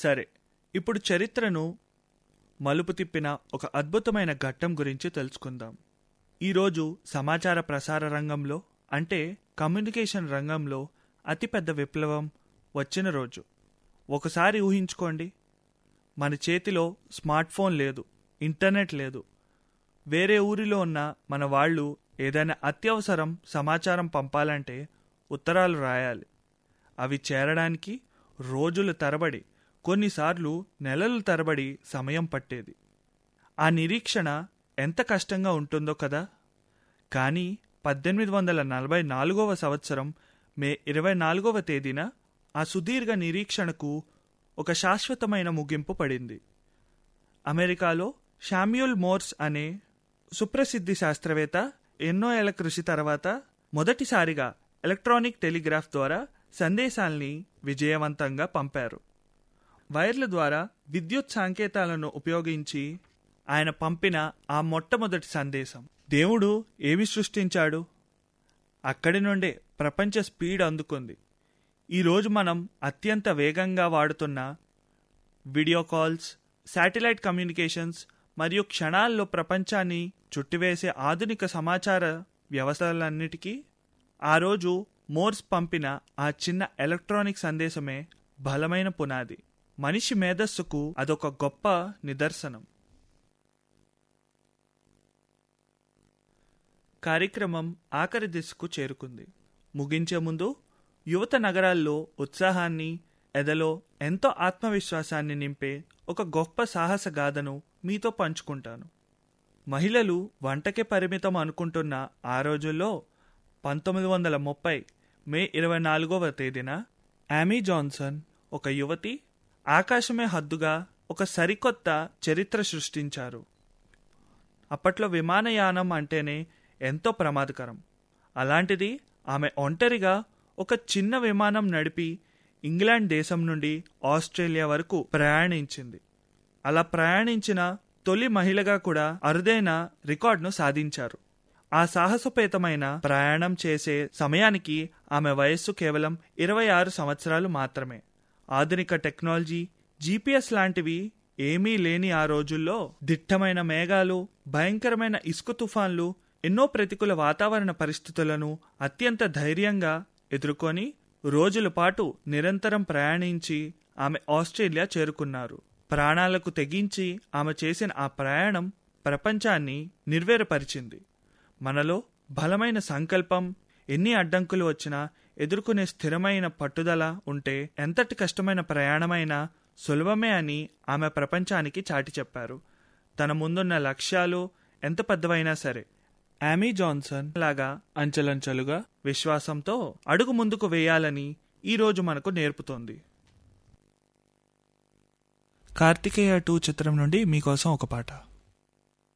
సరే ఇప్పుడు చరిత్రను మలుపు తిప్పిన ఒక అద్భుతమైన ఘట్టం గురించి తెలుసుకుందాం ఈరోజు సమాచార ప్రసార రంగంలో అంటే కమ్యూనికేషన్ రంగంలో అతిపెద్ద విప్లవం వచ్చిన రోజు ఒకసారి ఊహించుకోండి మన చేతిలో స్మార్ట్ ఫోన్ లేదు ఇంటర్నెట్ లేదు వేరే ఊరిలో ఉన్న మన వాళ్ళు ఏదైనా అత్యవసరం సమాచారం పంపాలంటే ఉత్తరాలు రాయాలి అవి చేరడానికి రోజుల తరబడి కొన్నిసార్లు నెలల తరబడి సమయం పట్టేది ఆ నిరీక్షణ ఎంత కష్టంగా ఉంటుందో కదా కానీ పద్దెనిమిది వందల నలభై నాలుగవ సంవత్సరం మే ఇరవై నాలుగవ తేదీన ఆ సుదీర్ఘ నిరీక్షణకు ఒక శాశ్వతమైన ముగింపు పడింది అమెరికాలో షామ్యూల్ మోర్స్ అనే సుప్రసిద్ధి శాస్త్రవేత్త ఎన్నో ఏళ్ల కృషి తర్వాత మొదటిసారిగా ఎలక్ట్రానిక్ టెలిగ్రాఫ్ ద్వారా సందేశాల్ని విజయవంతంగా పంపారు వైర్ల ద్వారా విద్యుత్ సంకేతాలను ఉపయోగించి ఆయన పంపిన ఆ మొట్టమొదటి సందేశం దేవుడు ఏమి సృష్టించాడు అక్కడి నుండే ప్రపంచ స్పీడ్ అందుకుంది ఈరోజు మనం అత్యంత వేగంగా వాడుతున్న వీడియో కాల్స్ శాటిలైట్ కమ్యూనికేషన్స్ మరియు క్షణాల్లో ప్రపంచాన్ని చుట్టివేసే ఆధునిక సమాచార వ్యవస్థలన్నిటికీ ఆ రోజు మోర్స్ పంపిన ఆ చిన్న ఎలక్ట్రానిక్ సందేశమే బలమైన పునాది మనిషి మేధస్సుకు అదొక గొప్ప నిదర్శనం కార్యక్రమం ఆఖరి దిశకు చేరుకుంది ముగించే ముందు యువత నగరాల్లో ఉత్సాహాన్ని ఎదలో ఎంతో ఆత్మవిశ్వాసాన్ని నింపే ఒక గొప్ప సాహస గాథను మీతో పంచుకుంటాను మహిళలు వంటకే పరిమితం అనుకుంటున్న ఆ రోజుల్లో పంతొమ్మిది వందల ముప్పై మే ఇరవై నాలుగవ తేదీన యామీ జాన్సన్ ఒక యువతి ఆకాశమే హద్దుగా ఒక సరికొత్త చరిత్ర సృష్టించారు అప్పట్లో విమానయానం అంటేనే ఎంతో ప్రమాదకరం అలాంటిది ఆమె ఒంటరిగా ఒక చిన్న విమానం నడిపి ఇంగ్లాండ్ దేశం నుండి ఆస్ట్రేలియా వరకు ప్రయాణించింది అలా ప్రయాణించిన తొలి మహిళగా కూడా అరుదైన రికార్డును సాధించారు ఆ సాహసోపేతమైన ప్రయాణం చేసే సమయానికి ఆమె వయస్సు కేవలం ఇరవై ఆరు సంవత్సరాలు మాత్రమే ఆధునిక టెక్నాలజీ జీపీఎస్ లాంటివి ఏమీ లేని ఆ రోజుల్లో దిట్టమైన మేఘాలు భయంకరమైన ఇసుక తుఫాన్లు ఎన్నో ప్రతికూల వాతావరణ పరిస్థితులను అత్యంత ధైర్యంగా ఎదుర్కొని రోజుల పాటు నిరంతరం ప్రయాణించి ఆమె ఆస్ట్రేలియా చేరుకున్నారు ప్రాణాలకు తెగించి ఆమె చేసిన ఆ ప్రయాణం ప్రపంచాన్ని నిర్వేరపరిచింది మనలో బలమైన సంకల్పం ఎన్ని అడ్డంకులు వచ్చినా ఎదుర్కొనే స్థిరమైన పట్టుదల ఉంటే ఎంతటి కష్టమైన ప్రయాణమైనా సులభమే అని ఆమె ప్రపంచానికి చాటి చెప్పారు తన ముందున్న లక్ష్యాలు ఎంత పెద్దవైనా సరే యామీ జాన్సన్ లాగా అంచెలంచెలుగా విశ్వాసంతో అడుగు ముందుకు వేయాలని ఈ రోజు మనకు నేర్పుతోంది కార్తికేయ టూ చిత్రం నుండి మీకోసం ఒక పాట